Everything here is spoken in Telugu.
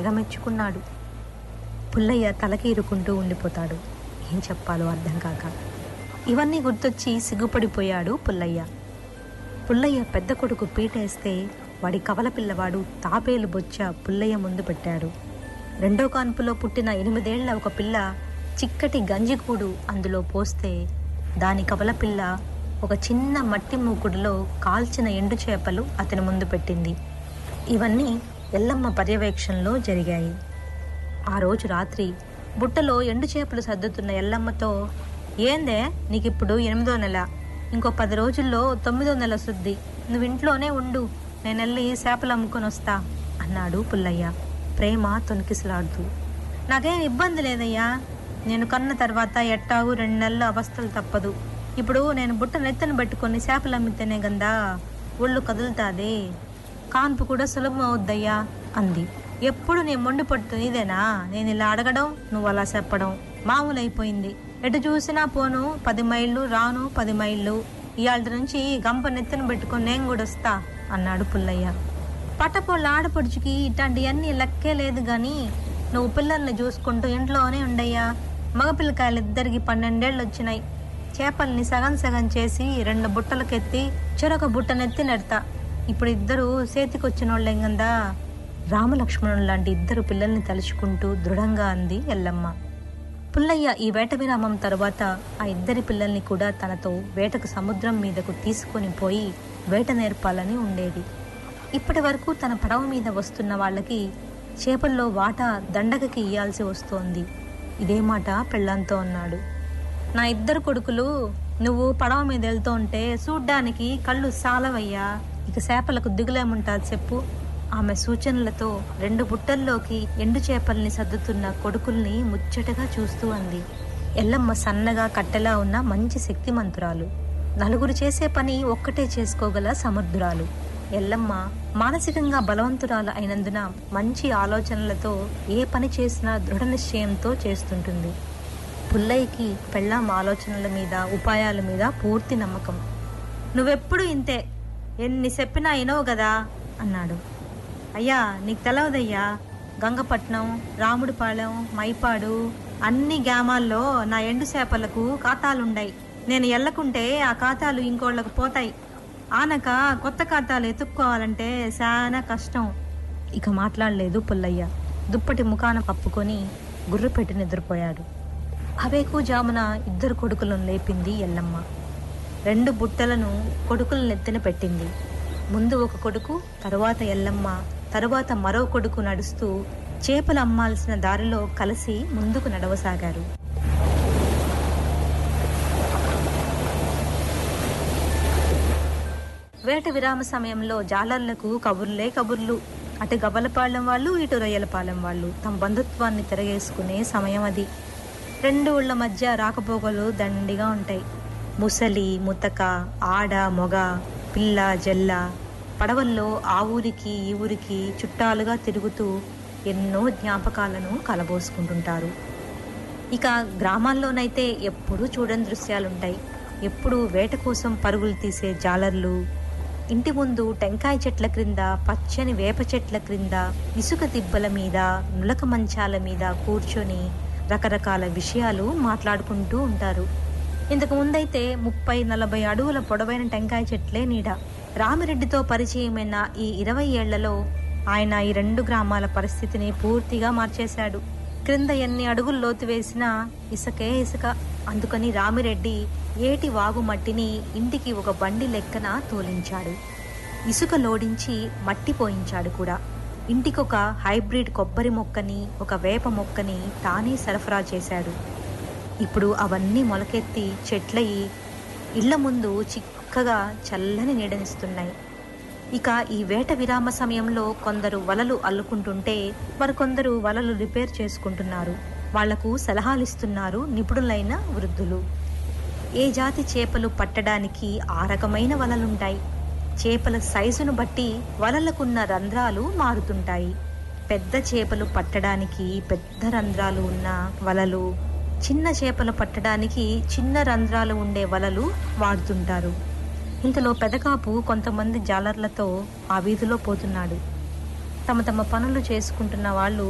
తెగ మెచ్చుకున్నాడు పుల్లయ్య తలకి ఇరుకుంటూ ఉండిపోతాడు ఏం చెప్పాలో అర్థం కాక ఇవన్నీ గుర్తొచ్చి సిగ్గుపడిపోయాడు పుల్లయ్య పుల్లయ్య పెద్ద కొడుకు పీటేస్తే వాడి కవల పిల్లవాడు తాపేలు బొచ్చ పుల్లయ్య ముందు పెట్టాడు రెండో కాన్పులో పుట్టిన ఎనిమిదేళ్ల ఒక పిల్ల చిక్కటి గంజికూడు అందులో పోస్తే దాని కవల పిల్ల ఒక చిన్న మట్టి మూకుడులో కాల్చిన ఎండు చేపలు అతని ముందు పెట్టింది ఇవన్నీ ఎల్లమ్మ పర్యవేక్షణలో జరిగాయి ఆ రోజు రాత్రి బుట్టలో ఎండు చేపలు సర్దుతున్న ఎల్లమ్మతో ఏందే నీకిప్పుడు ఎనిమిదో నెల ఇంకో పది రోజుల్లో తొమ్మిదో నెల శుద్ధి నువ్వు ఇంట్లోనే ఉండు నేను వెళ్ళి చేపలు అమ్ముకొని వస్తా అన్నాడు పుల్లయ్య ప్రేమ తొనికిసలాడుతూ నాకేం ఇబ్బంది లేదయ్యా నేను కన్న తర్వాత ఎట్టాగు రెండు నెలల అవస్థలు తప్పదు ఇప్పుడు నేను బుట్ట నెత్తను పెట్టుకొని చేపలు అమ్మితేనే గందా ఒళ్ళు కదులుతాది కాన్పు కూడా సులభం అవుద్దయ్యా అంది ఎప్పుడు నీ మొండి పట్టు ఇదేనా నేను ఇలా అడగడం నువ్వు అలా చెప్పడం మామూలు అయిపోయింది ఎటు చూసినా పోను పది మైళ్ళు రాను పది మైళ్ళు ఇవాళ నుంచి గంప నెత్తను పెట్టుకొని నేను కూడా వస్తా అన్నాడు పుల్లయ్య పట్టపోళ్ళ ఆడపడుచుకి ఇట్లాంటివన్నీ లెక్కే లేదు గాని నువ్వు పిల్లల్ని చూసుకుంటూ ఇంట్లోనే ఉండయ్యా మగపిల్లకాయలు ఇద్దరికి పన్నెండేళ్ళు వచ్చినాయి చేపల్ని సగం సగం చేసి రెండు బుట్టలకెత్తి చెరొక బుట్టనెత్తి నెడతా ఇప్పుడు ఇద్దరు చేతికొచ్చిన వాళ్ళేం కదా రామలక్ష్మణుడు లాంటి ఇద్దరు పిల్లల్ని తలుచుకుంటూ దృఢంగా అంది ఎల్లమ్మ పుల్లయ్య ఈ వేట విరామం తరువాత ఆ ఇద్దరి పిల్లల్ని కూడా తనతో వేటకు సముద్రం మీదకు తీసుకొని పోయి వేట నేర్పాలని ఉండేది ఇప్పటి వరకు తన పడవ మీద వస్తున్న వాళ్ళకి చేపల్లో వాటా దండగకి ఇయ్యాల్సి వస్తోంది ఇదే మాట పెళ్ళంతో అన్నాడు నా ఇద్దరు కొడుకులు నువ్వు పడవ మీద వెళ్తూ ఉంటే చూడ్డానికి కళ్ళు సాలవయ్యా ఇక చేపలకు దిగులేముంటాది చెప్పు ఆమె సూచనలతో రెండు బుట్టల్లోకి ఎండు చేపల్ని సర్దుతున్న కొడుకుల్ని ముచ్చటగా చూస్తూ అంది ఎల్లమ్మ సన్నగా కట్టెలా ఉన్న మంచి శక్తిమంతురాలు నలుగురు చేసే పని ఒక్కటే చేసుకోగల సమర్థురాలు ఎల్లమ్మ మానసికంగా బలవంతురాలు అయినందున మంచి ఆలోచనలతో ఏ పని చేసినా దృఢ నిశ్చయంతో చేస్తుంటుంది పుల్లయ్యకి పెళ్ళాం ఆలోచనల మీద ఉపాయాల మీద పూర్తి నమ్మకం నువ్వెప్పుడు ఇంతే ఎన్ని చెప్పినా వినవు కదా అన్నాడు అయ్యా నీకు తెలవదయ్యా గంగపట్నం రాముడిపాలెం మైపాడు అన్ని గ్రామాల్లో నా ఎండు చేపలకు ఖాతాలుండాయి నేను ఎల్లకుంటే ఆ ఖాతాలు ఇంకోళ్ళకు పోతాయి ఆనక కొత్త ఖాతాలు ఎత్తుక్కోవాలంటే చాలా కష్టం ఇక మాట్లాడలేదు పుల్లయ్య దుప్పటి ముఖాన కప్పుకొని గుర్రు పెట్టి నిద్రపోయాడు అవేకు జామున ఇద్దరు కొడుకులను లేపింది ఎల్లమ్మ రెండు బుట్టలను కొడుకుల నెత్తిన పెట్టింది ముందు ఒక కొడుకు తరువాత ఎల్లమ్మ తరువాత మరో కొడుకు నడుస్తూ చేపలు అమ్మాల్సిన దారిలో కలిసి ముందుకు నడవసాగారు వేట విరామ సమయంలో జాలర్లకు కబుర్లే కబుర్లు అటు గవ్వలపాలెం వాళ్ళు ఇటు రొయ్యలపాలెం వాళ్ళు తమ బంధుత్వాన్ని తిరగేసుకునే సమయం అది రెండు ఊళ్ళ మధ్య రాకపోకలు దండిగా ఉంటాయి ముసలి ముతక ఆడ మొగ పిల్ల జల్ల పడవల్లో ఆ ఊరికి ఈ ఊరికి చుట్టాలుగా తిరుగుతూ ఎన్నో జ్ఞాపకాలను కలబోసుకుంటుంటారు ఇక గ్రామాల్లోనైతే ఎప్పుడూ చూడని దృశ్యాలుంటాయి ఎప్పుడు వేట కోసం పరుగులు తీసే జాలర్లు ఇంటి ముందు టెంకాయ చెట్ల క్రింద పచ్చని వేప చెట్ల క్రింద ఇసుక దిబ్బల మీద నులక మంచాల మీద కూర్చొని రకరకాల విషయాలు మాట్లాడుకుంటూ ఉంటారు ఇంతకు ముందైతే ముప్పై నలభై అడుగుల పొడవైన టెంకాయ చెట్లే నీడ రామిరెడ్డితో పరిచయమైన ఈ ఇరవై ఏళ్లలో ఆయన ఈ రెండు గ్రామాల పరిస్థితిని పూర్తిగా మార్చేశాడు క్రింద ఎన్ని అడుగులు లోతు వేసినా ఇసుకే ఇసుక అందుకని రామిరెడ్డి ఏటి వాగు మట్టిని ఇంటికి ఒక బండి లెక్కన తోలించాడు ఇసుక లోడించి మట్టి పోయించాడు కూడా ఇంటికొక హైబ్రిడ్ కొబ్బరి మొక్కని ఒక వేప మొక్కని తానే సరఫరా చేశాడు ఇప్పుడు అవన్నీ మొలకెత్తి చెట్లయి ఇళ్ల ముందు చిక్కగా చల్లని నీడనిస్తున్నాయి ఇక ఈ వేట విరామ సమయంలో కొందరు వలలు అల్లుకుంటుంటే మరికొందరు వలలు రిపేర్ చేసుకుంటున్నారు వాళ్లకు సలహాలు ఇస్తున్నారు నిపుణులైన వృద్ధులు ఏ జాతి చేపలు పట్టడానికి ఆ రకమైన వలలుంటాయి చేపల సైజును బట్టి వలలకున్న రంధ్రాలు మారుతుంటాయి పెద్ద చేపలు పట్టడానికి పెద్ద రంధ్రాలు ఉన్న వలలు చిన్న చేపలు పట్టడానికి చిన్న రంధ్రాలు ఉండే వలలు వాడుతుంటారు ఇంతలో పెదకాపు కొంతమంది జాలర్లతో ఆ వీధిలో పోతున్నాడు తమ తమ పనులు చేసుకుంటున్న వాళ్ళు